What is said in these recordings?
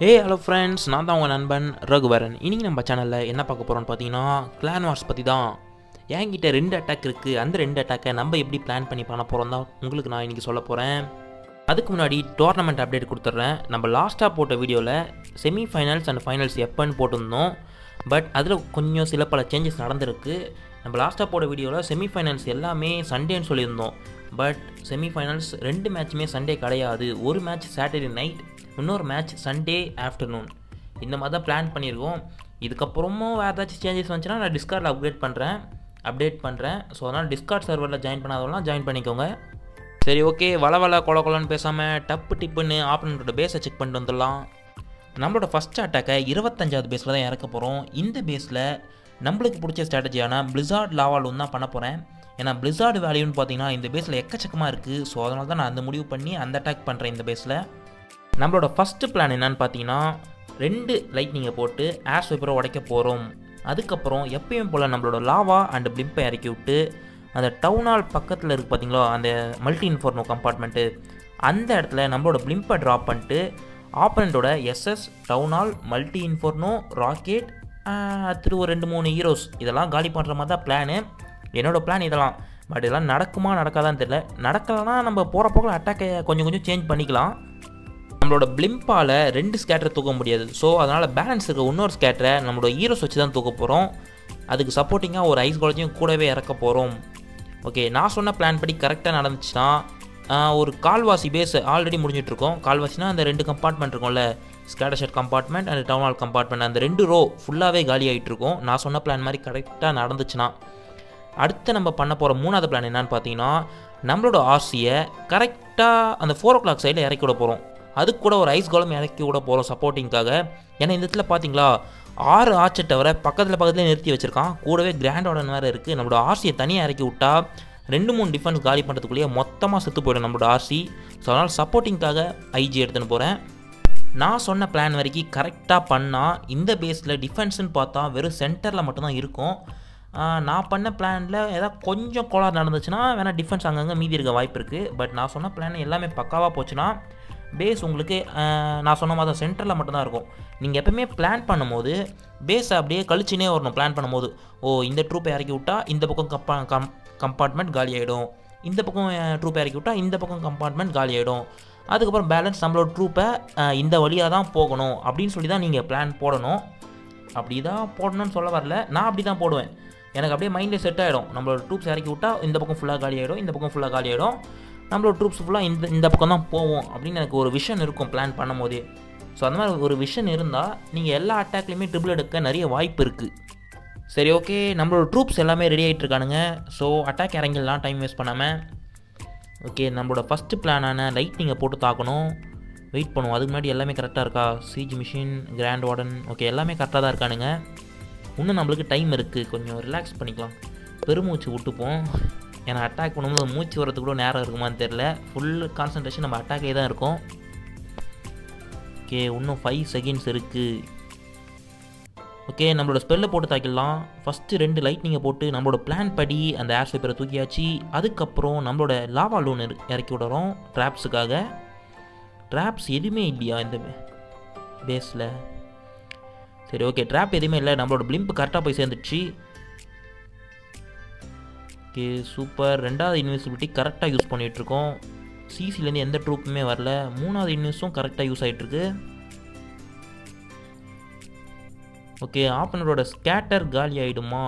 ஏ hello friends நான் தான் உங்கள் நண்பன் ரகுவரன் இன்றைக்கி நம்ம சேனலில் என்ன பார்க்க போகிறோம்னு பார்த்தீங்கன்னா கிளான் வார்ஸ் பற்றி தான் என்கிட்ட ரெண்டு அட்டாக் இருக்குது அந்த ரெண்டு அட்டாக்கை நம்ம எப்படி பிளான் பண்ணி பண்ண போகிறோம் தான் உங்களுக்கு நான் இன்றைக்கி சொல்ல போகிறேன் அதுக்கு முன்னாடி டோர்னமெண்ட் அப்டேட் கொடுத்துட்றேன் நம்ம லாஸ்ட்டாக போட்ட வீடியோவில் செமி ஃபைனல்ஸ் அண்ட் ஃபைனல்ஸ் எப்போன்னு போட்டிருந்தோம் பட் அதில் கொஞ்சம் சில பல சேஞ்சஸ் நடந்திருக்கு நம்ம லாஸ்ட்டாக போட்ட வீடியோவில் செமி ஃபைனல்ஸ் எல்லாமே சண்டேன்னு சொல்லியிருந்தோம் பட் செமி ஃபைனல்ஸ் ரெண்டு மேட்ச்சுமே சண்டே கிடையாது ஒரு மேட்ச் சாட்டர்டே நைட் இன்னொரு மேட்ச் சண்டே ஆஃப்டர்நூன் இந்த மாதிரி தான் பிளான் பண்ணியிருக்கோம் இதுக்கப்புறமும் வேறு ஏதாச்சும் சேஞ்சஸ் வந்துச்சுன்னா நான் டிஸ்கார்டில் அப்டேட் பண்ணுறேன் அப்டேட் பண்ணுறேன் ஸோ அதனால் டிஸ்கார்ட் சர்வரில் ஜாயின் பண்ணாதவங்களாம் ஜாயின் பண்ணிக்கோங்க சரி ஓகே வள வள கொல கொலன்னு பேசாமல் டப்பு டிப்புன்னு ஆப்பனண்ட்டோட பேஸை செக் பண்ணிட்டு வந்துடலாம் நம்மளோட ஃபஸ்ட் அட்டாக்கை இருபத்தஞ்சாவது பேஸில் தான் இறக்க போகிறோம் இந்த பேஸில் நம்மளுக்கு பிடிச்ச ஸ்ட்ராட்டஜியான பிளிசார்ட் லாவாலூன் தான் பண்ண போகிறேன் ஏன்னா பிளிசார்டு வேல்யூன்னு பார்த்தீங்கன்னா இந்த பேஸில் எக்கச்சக்கமாக இருக்குது ஸோ அதனால தான் நான் அந்த முடிவு பண்ணி அந்த அட்டாக் பண்ணுறேன் இந்த பேஸில் நம்மளோட ஃபஸ்ட்டு பிளான் என்னன்னு பார்த்தீங்கன்னா ரெண்டு லைட்னிங்கை போட்டு ஏர் ஸ்வைப்பரை உடைக்க போகிறோம் அதுக்கப்புறம் எப்பயும் போல் நம்மளோட லாவா அண்ட் பிளிம்பை இறக்கி விட்டு அந்த டவுன் ஹால் பக்கத்தில் இருக்குது பார்த்தீங்களா அந்த மல்டி இன்ஃபோர்னோ கம்பார்ட்மெண்ட்டு அந்த இடத்துல நம்மளோட பிளிம்பை ட்ராப் பண்ணிட்டு ஆப்பனண்ட்டோட SS town hall multi inferno rocket திரு ஒரு ரெண்டு மூணு ஹீரோஸ் இதெல்லாம் காலி பண்ணுற மாதிரி தான் பிளானு என்னோடய பிளான் இதெல்லாம் பட் இதெல்லாம் நடக்குமா நடக்காதான்னு தெரியல நடக்கலைன்னா நம்ம போகிற போக்கில் அட்டாக்கை கொஞ்சம் கொஞ்சம் சேஞ்ச் பண்ணிக்கலாம் நம்மளோட பிளிம்பால் ரெண்டு ஸ்கேட்டரை தூக்க முடியாது ஸோ அதனால் பேலன்ஸ் இருக்க இன்னொரு ஸ்கேட்டரை நம்மளோட ஹீரோஸ் வச்சு தான் தூக்க போகிறோம் அதுக்கு சப்போர்ட்டிங்காக ஒரு ஐஸ் காலேஜையும் கூடவே இறக்க போகிறோம் ஓகே நான் சொன்ன பிளான் படி கரெக்டாக நடந்துச்சுன்னா ஒரு கால்வாசி பேஸ் ஆல்ரெடி முடிஞ்சிட்ருக்கோம் கால்வாசினா அந்த ரெண்டு கம்பார்ட்மெண்ட் இருக்கும்ல scatter shed compartment and town hall compartment அந்த ரெண்டு ரோ ஃபுல்லாகவே காலி ஆகிட்டு இருக்கும் நான் சொன்ன பிளான் மாதிரி கரெக்டாக நடந்துச்சுன்னா அடுத்து நம்ம பண்ண போகிற மூணாவது பிளான் என்னன்னு பார்த்தீங்கன்னா நம்மளோட ஆர்சியை கரெக்டாக அந்த ஃபோர் ஓ கிளாக் சைடில் இறக்கி விட போகிறோம் அதுக்கு கூட ஒரு ஐஸ் கோலம் இறக்கி விட போகிறோம் சப்போர்ட்டிங்காக ஏன்னா இந்த இடத்துல பார்த்தீங்களா ஆறு ஆர்ச்சை தவிர பக்கத்தில் பக்கத்துலேயே நிறுத்தி வச்சுருக்கான் கூடவே கிராண்ட் ஆர்டன் வேறு இருக்குது நம்மளோட ஆர்சியை தனியாக இறக்கி விட்டா ரெண்டு மூணு டிஃபென்ஸ் காலி பண்ணுறதுக்குள்ளேயே மொத்தமாக செத்து போயிடும் நம்மளோட ஆர்சி ஸோ அதனால் சப்போர்ட்டிங்காக ஐஜி எடுத்துன்னு போகிறேன் நான் சொன்ன பிளான் வரைக்கும் கரெக்டாக பண்ணால் இந்த பேஸில் டிஃபென்ஸ்னு பார்த்தா வெறும் சென்டரில் மட்டும்தான் இருக்கும் நான் பண்ண பிளானில் ஏதாவது கொஞ்சம் கோளாறு நடந்துச்சுன்னா வேணால் டிஃபென்ஸ் அங்கங்கே மீதி இருக்க வாய்ப்பு இருக்குது பட் நான் சொன்ன பிளான் எல்லாமே பக்காவாக போச்சுன்னா பேஸ் உங்களுக்கு நான் சொன்ன மாதிரி தான் சென்டரில் மட்டும்தான் இருக்கும் நீங்கள் எப்பவுமே பிளான் பண்ணும்போது பேஸை அப்படியே கழிச்சுனே வரணும் பிளான் பண்ணும்போது ஓ இந்த ட்ரூப்பை இறக்கி விட்டால் இந்த பக்கம் கப்பா கம் கம்பார்ட்மெண்ட் காலி ஆகிடும் இந்த பக்கம் ட்ரூப்பை இறக்கி விட்டால் இந்த பக்கம் கம்பார்ட்மெண்ட் காலி ஆகிடும் அதுக்கப்புறம் பேலன்ஸ் நம்மளோட ட்ரூப்பை இந்த வழியாக தான் போகணும் அப்படின்னு சொல்லி தான் நீங்கள் பிளான் போடணும் அப்படி தான் போடணும்னு சொல்ல வரல நான் அப்படி தான் போடுவேன் எனக்கு அப்படியே மைண்டில் செட் ஆகிடும் நம்மளோட ட்ரூப்ஸ் இறக்கி விட்டால் இந்த பக்கம் ஃபுல்லாக காலி ஆகிடும் இந்த பக்கம் ஃபுல்லாக காலி ஆகிடும் நம்மளோட ட்ரூப்ஸ் ஃபுல்லாக இந்த இந்த பக்கம் தான் போவோம் அப்படின்னு எனக்கு ஒரு விஷன் இருக்கும் பிளான் பண்ணும் போதே ஸோ அந்த மாதிரி ஒரு விஷன் இருந்தால் நீங்கள் எல்லா அட்டாக்லேயுமே ட்ரிபிள் எடுக்க நிறைய வாய்ப்பு இருக்குது சரி ஓகே நம்மளோட ட்ரூப்ஸ் எல்லாமே ரெடி ஆகிட்டு இருக்கானுங்க ஸோ அட்டாக் இறங்கிடலாம் டைம் வேஸ்ட் பண்ணாமல் ஓகே நம்மளோட ஃபஸ்ட்டு பிளானான லைட்னிங்கை போட்டு தாக்கணும் வெயிட் பண்ணுவோம் அதுக்கு முன்னாடி எல்லாமே கரெக்டாக இருக்கா siege machine grand warden okay எல்லாமே கரெக்டாக தான் இருக்கானுங்க இன்னும் நம்மளுக்கு டைம் இருக்குது கொஞ்சம் ரிலாக்ஸ் பண்ணிக்கலாம் பெருமூச்சு விட்டுப்போம் ஏன்னா அட்டாக் பண்ணும்போது மூச்சு வரதுக்கு கூட நேரம் இருக்குமான்னு தெரில ஃபுல் கான்சன்ட்ரேஷன் நம்ம அட்டாக்கே தான் இருக்கும் ஓகே இன்னும் ஃபைவ் செகண்ட்ஸ் இருக்குது ஓகே நம்மளோட ஸ்பெல்லை போட்டு தாக்கிடலாம் ஃபஸ்ட்டு ரெண்டு லைட்னிங்கை போட்டு நம்மளோட பிளான் படி அந்த ஏர் ஸ்வைப்பரை தூக்கியாச்சு அதுக்கப்புறம் நம்மளோட லாவா லூன் இறக்கி விடுறோம் ட்ராப்ஸுக்காக ட்ராப்ஸ் எதுவுமே இல்லையா இந்த பேஸில் சரி ஓகே ட்ராப் எதுவுமே இல்லை நம்மளோட பிளிம்ப் கரெக்டாக போய் சேர்ந்துடுச்சு ஓகே சூப்பர் ரெண்டாவது இன்வெஸ்டிபிலிட்டி கரெக்டாக யூஸ் பண்ணிகிட்ருக்கோம் சிசிலேருந்து எந்த ட்ரூப்புமே வரல மூணாவது இன்வெஸ்ட்டும் கரெக்டாக யூஸ் ஆகிட்டுருக்கு ஓகே ஆப்பனரோட ஸ்கேட்டர் காலி ஆகிடுமா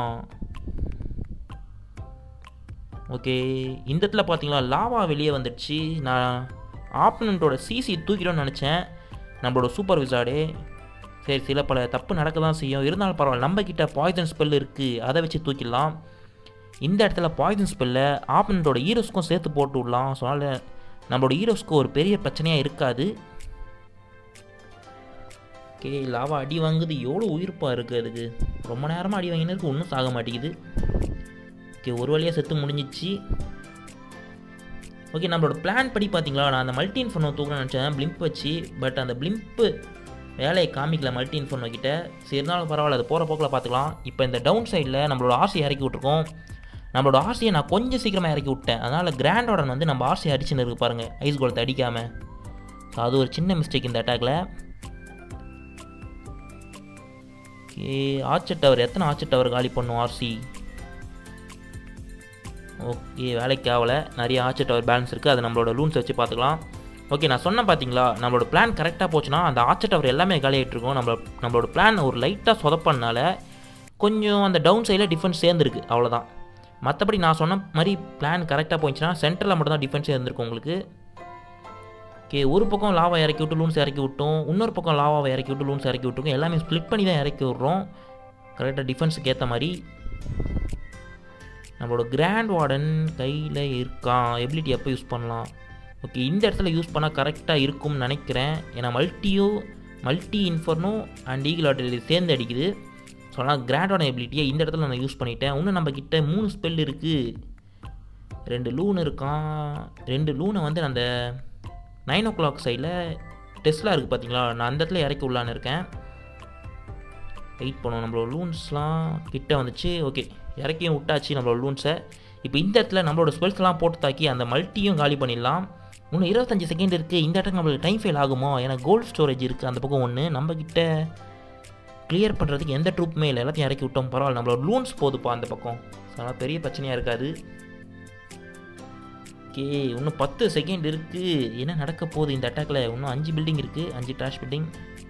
ஓகே இந்த இடத்துல பார்த்தீங்களா லாவா வெளியே வந்துடுச்சு நான் ஆப்பனண்ட்டோட சிசி தூக்கிடணும்னு நினச்சேன் நம்மளோட சூப்பர் விசாடே சரி சில பல தப்பு நடக்க தான் செய்யும் இருந்தாலும் பரவாயில்ல நம்ம கிட்ட பாய்சன் ஸ்பெல் இருக்குது அதை வச்சு தூக்கிடலாம் இந்த இடத்துல பாய்சன் ஸ்பெல்லை ஆப்பனண்ட்டோட ஹீரோஸ்க்கும் சேர்த்து போட்டு விடலாம் ஸோ அதனால் நம்மளோட ஹீரோஸ்க்கு ஒரு பெரிய பிரச்சனையாக இருக்காது ஓகே லாவா அடி வாங்குது எவ்வளோ உயிர்ப்பாக இருக்குது அதுக்கு ரொம்ப நேரமாக அடி வாங்கினதுக்கு ஒன்றும் சாக மாட்டேங்குது ஓகே ஒரு வழியாக செத்து முடிஞ்சிச்சு ஓகே நம்மளோட பிளான் படி பார்த்தீங்களா நான் அந்த மல்டி இன்ஃபோனை தூக்கணும்னு நினச்சேன் பிளிம்ப் வச்சு பட் அந்த பிளிம்ப்பு வேலையை காமிக்கல மல்டி இன்ஃபோன் கிட்ட சரி இருந்தாலும் பரவாயில்ல அது போகிற போக்கில் பார்த்துக்கலாம் இப்போ இந்த டவுன் சைடில் நம்மளோட ஆர்சியை இறக்கி விட்ருக்கோம் நம்மளோட ஆர்சியை நான் கொஞ்சம் சீக்கிரமாக இறக்கி விட்டேன் அதனால் கிராண்ட் ஆர்டன் வந்து நம்ம ஆர்சியை அடிச்சுன்னு இருக்கு பாருங்கள் ஐஸ் கோலத்தை அடிக்காமல் ஸோ அது ஒரு சின்ன மிஸ்டேக் இந்த அட்டாக்ல ஓகே ஆர்ச்சர் டவர் எத்தனை ஆர்ச்சர் டவர் காலி பண்ணும் ஆர்சி ஓகே வேலைக்கு ஆகலை நிறைய ஆர்ச்சர் டவர் பேலன்ஸ் இருக்குது அது நம்மளோட லூன்ஸ் வச்சு பார்த்துக்கலாம் ஓகே நான் சொன்னேன் பார்த்தீங்களா நம்மளோட பிளான் கரெக்டாக போச்சுன்னா அந்த ஆர்ச்சர் டவர் எல்லாமே காலியாகிட்டு இருக்கும் நம்ம நம்மளோட பிளான் ஒரு லைட்டாக சொதப்பனால கொஞ்சம் அந்த டவுன் சைடில் டிஃபென்ஸ் சேர்ந்துருக்கு அவ்வளோதான் மற்றபடி நான் சொன்ன மாதிரி பிளான் கரெக்டாக போயிடுச்சுன்னா சென்டரில் மட்டும் தான் டிஃபென்ஸே இருந்திருக்கும் உங்களுக்கு ஓகே ஒரு பக்கம் லாவா இறக்கி விட்டு லூன்ஸ் இறக்கி விட்டோம் இன்னொரு பக்கம் லாவாவை இறக்கி விட்டு லூன்ஸ் இறக்கி விட்டுருக்கோம் எல்லாமே ஸ்ப்ளிட் பண்ணி தான் இறக்கி விட்றோம் கரெக்டாக டிஃபென்ஸுக்கு ஏற்ற மாதிரி நம்மளோட கிராண்ட் வார்டன் கையில் இருக்கான் எபிலிட்டி எப்போ யூஸ் பண்ணலாம் ஓகே இந்த இடத்துல யூஸ் பண்ணால் கரெக்டாக இருக்கும்னு நினைக்கிறேன் ஏன்னா மல்டியோ multi inferno and eagle artillery சேர்ந்து அடிக்குது ஸோ ஆனால் கிராண்ட் வார்டன் எபிலிட்டியை இந்த இடத்துல நான் யூஸ் பண்ணிட்டேன் இன்னும் நம்ம கிட்ட மூணு ஸ்பெல் இருக்குது ரெண்டு லூன் இருக்கான் ரெண்டு லூனை வந்து அந்த நைன் ஓ கிளாக் சைடில் டெஸ்ட்லாம் இருக்குது பார்த்தீங்களா நான் அந்த இடத்துல இறக்கி விடலான்னு இருக்கேன் வெயிட் பண்ணுவோம் நம்மளோட லூன்ஸ்லாம் கிட்ட வந்துச்சு ஓகே இறக்கியும் விட்டாச்சு நம்மளோட லூன்ஸை இப்போ இந்த இடத்துல நம்மளோட ஸ்பெல்ஸ்லாம் போட்டு தாக்கி அந்த மல்ட்டியும் காலி பண்ணிடலாம் இன்னும் இருபத்தஞ்சி செகண்ட் இருக்குது இந்த இடத்துக்கு நம்மளுக்கு டைம் ஃபெயில் ஆகுமோ ஏன்னா கோல்டு ஸ்டோரேஜ் இருக்குது அந்த பக்கம் ஒன்று நம்மக்கிட்ட கிளியர் பண்ணுறதுக்கு எந்த ட்ரூப்புமே இல்லை எல்லாத்தையும் இறக்கி விட்டோம் பரவாயில்ல நம்மளோட லூன்ஸ் போதுப்பா அந்த பக்கம் அதனால் பெரிய பிரச்சனையாக இருக்காது ஓகே இன்னும் பத்து செகண்ட் இருக்குது என்ன நடக்க போகுது இந்த அட்டாக்கில் இன்னும் அஞ்சு பில்டிங் இருக்குது அஞ்சு ட்ராஷ் பில்டிங்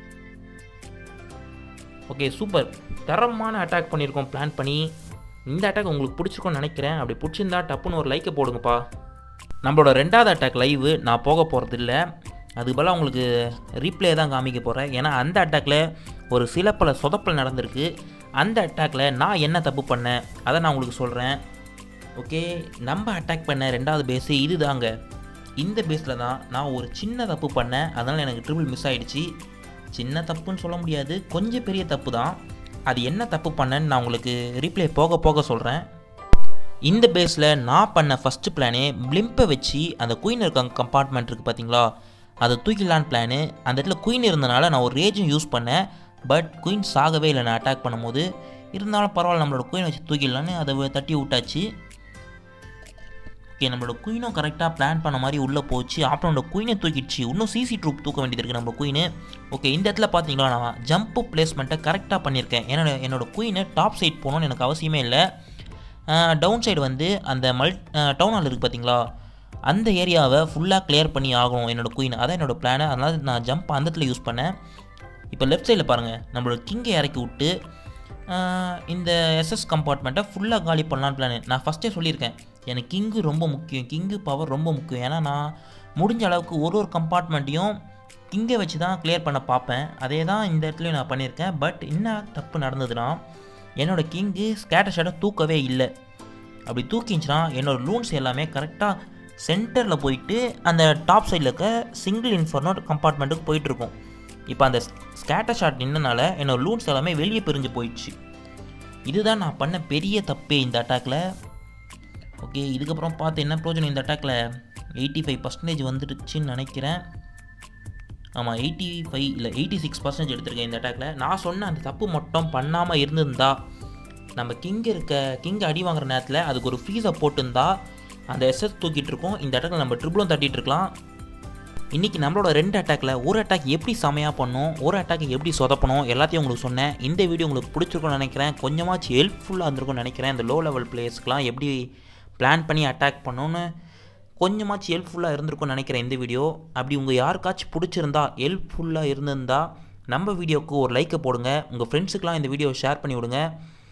ஓகே சூப்பர் தரமான அட்டாக் பண்ணியிருக்கோம் பிளான் பண்ணி இந்த அட்டாக் உங்களுக்கு பிடிச்சிருக்கும்னு நினைக்கிறேன் அப்படி பிடிச்சிருந்தா டப்புன்னு ஒரு லைக்கை போடுங்கப்பா நம்மளோட ரெண்டாவது அட்டாக் லைவு நான் போக போகிறது இல்லை அதுக்கு பதிலாக உங்களுக்கு ரீப்ளே தான் காமிக்க போகிறேன் ஏன்னா அந்த அட்டாக்கில் ஒரு சில பல சொதப்பல் நடந்திருக்கு அந்த அட்டாக்கில் நான் என்ன தப்பு பண்ணேன் அதை நான் உங்களுக்கு சொல்கிறேன் ஓகே நம்ம அட்டாக் பண்ண ரெண்டாவது பேஸு இது தாங்க இந்த பேஸில் தான் நான் ஒரு சின்ன தப்பு பண்ணேன் அதனால் எனக்கு ட்ரிபிள் மிஸ் ஆகிடுச்சு சின்ன தப்புன்னு சொல்ல முடியாது கொஞ்சம் பெரிய தப்பு தான் அது என்ன தப்பு பண்ணேன்னு நான் உங்களுக்கு ரீப்ளே போக போக சொல்கிறேன் இந்த பேஸில் நான் பண்ண ஃபஸ்ட்டு பிளானே பிளிம்பை வச்சு அந்த குயின் இருக்க கம்பார்ட்மெண்ட் இருக்குது பார்த்தீங்களா அதை தூக்கிடலான்னு பிளானு அந்த இடத்துல குயின் இருந்தனால நான் ஒரு ரேஜும் யூஸ் பண்ணேன் பட் குயின் சாகவே இல்லை நான் அட்டாக் பண்ணும்போது இருந்தாலும் பரவாயில்ல நம்மளோட குயின் வச்சு தூக்கிடலான்னு அதை தட்டி விட்டாச்சு ஓகே நம்மளோட குயினும் கரெக்டாக பிளான் பண்ண மாதிரி உள்ளே போச்சு அப்புறம் நம்மளோட குயினை தூக்கிடுச்சு இன்னும் சிசி ட்ரூப் தூக்க வேண்டியது இருக்குது நம்ம குயின் ஓகே இந்த இடத்துல பார்த்தீங்களா நான் ஜம்ப் பிளேஸ்மெண்ட்டை கரெக்டாக பண்ணியிருக்கேன் ஏன்னா என்னோட குயினை டாப் சைட் போகணும்னு எனக்கு அவசியமே இல்லை டவுன் சைடு வந்து அந்த மல் டவுன் ஹால் இருக்குது பார்த்தீங்களா அந்த ஏரியாவை ஃபுல்லாக கிளியர் பண்ணி ஆகணும் என்னோடய குயின் அதான் என்னோடய பிளானு அதனால் நான் ஜம்ப் அந்த இடத்துல யூஸ் பண்ணேன் இப்போ லெஃப்ட் சைடில் பாருங்கள் நம்மளோட கிங்கை இறக்கி விட்டு இந்த எஸ்எஸ் கம்பார்ட்மெண்ட்டை ஃபுல்லாக காலி பண்ணலான்னு பிளானு நான் ஃபஸ்ட்டே சொல்லியிருக்கேன் எனக்கு கிங்கு ரொம்ப முக்கியம் கிங்கு பவர் ரொம்ப முக்கியம் ஏன்னா நான் முடிஞ்ச அளவுக்கு ஒரு ஒரு கம்பார்ட்மெண்ட்டையும் கிங்கை வச்சு தான் கிளியர் பண்ண பார்ப்பேன் அதே தான் இந்த இடத்துலையும் நான் பண்ணியிருக்கேன் பட் என்ன தப்பு நடந்ததுன்னா என்னோடய கிங்கு ஸ்கேட்டர் ஷேட்டை தூக்கவே இல்லை அப்படி தூக்கிச்சுன்னா என்னோடய லூன்ஸ் எல்லாமே கரெக்டாக சென்டரில் போயிட்டு அந்த டாப் சைடில் இருக்க சிங்கிள் இன்ஃபர்னோ கம்பார்ட்மெண்ட்டுக்கு போயிட்டுருக்கும் இப்போ அந்த ஸ்கேட்டர் ஷாட் நின்றனால என்னோட லூன்ஸ் எல்லாமே வெளியே பிரிஞ்சு போயிடுச்சு இதுதான் நான் பண்ண பெரிய தப்பே இந்த அட்டாக்கில் ஓகே இதுக்கப்புறம் பார்த்து என்ன ப்ரோஜனம் இந்த அட்டாக்கில் எயிட்டி ஃபைவ் பர்சன்டேஜ் வந்துடுச்சுன்னு நினைக்கிறேன் ஆமாம் எயிட்டி ஃபைவ் இல்லை எயிட்டி சிக்ஸ் பர்சன்டேஜ் எடுத்திருக்கேன் இந்த அட்டாக்கில் நான் சொன்ன அந்த தப்பு மட்டும் பண்ணாமல் இருந்திருந்தா நம்ம கிங் இருக்க கிங் அடி வாங்குற நேரத்தில் அதுக்கு ஒரு ஃபீஸை போட்டிருந்தா அந்த எஸ்எஸ் தூக்கிட்டு இருக்கோம் இந்த அட்டாக்கில் நம்ம ட்ரிபிளும் தட்டிட்டு இருக்கலாம் இன்றைக்கி நம்மளோட ரெண்டு அட்டாக்கில் ஒரு அட்டாக் எப்படி செமையாக பண்ணும் ஒரு அட்டாக் எப்படி சொதப்பணும் எல்லாத்தையும் உங்களுக்கு சொன்னேன் இந்த வீடியோ உங்களுக்கு பிடிச்சிருக்கும்னு நினைக்கிறேன் கொஞ்சமாச்சு ஹெல்ப்ஃபுல்லாக இருந்திருக்கும்னு நினைக்கிறேன் இந்த லோ லெவல் பிளேயர்ஸ்க்கெலாம் எப்படி பிளான் பண்ணி அட்டாக் பண்ணணும்னு கொஞ்சமாச்சு ஹெல்ப்ஃபுல்லாக இருந்திருக்கும்னு நினைக்கிறேன் இந்த வீடியோ அப்படி உங்கள் யாருக்காச்சும் பிடிச்சிருந்தா ஹெல்ப்ஃபுல்லாக இருந்திருந்தா நம்ம வீடியோவுக்கு ஒரு லைக்கை போடுங்க உங்கள் ஃப்ரெண்ட்ஸுக்கெலாம் இந்த வீடியோவை ஷேர் பண்ணி விடுங்க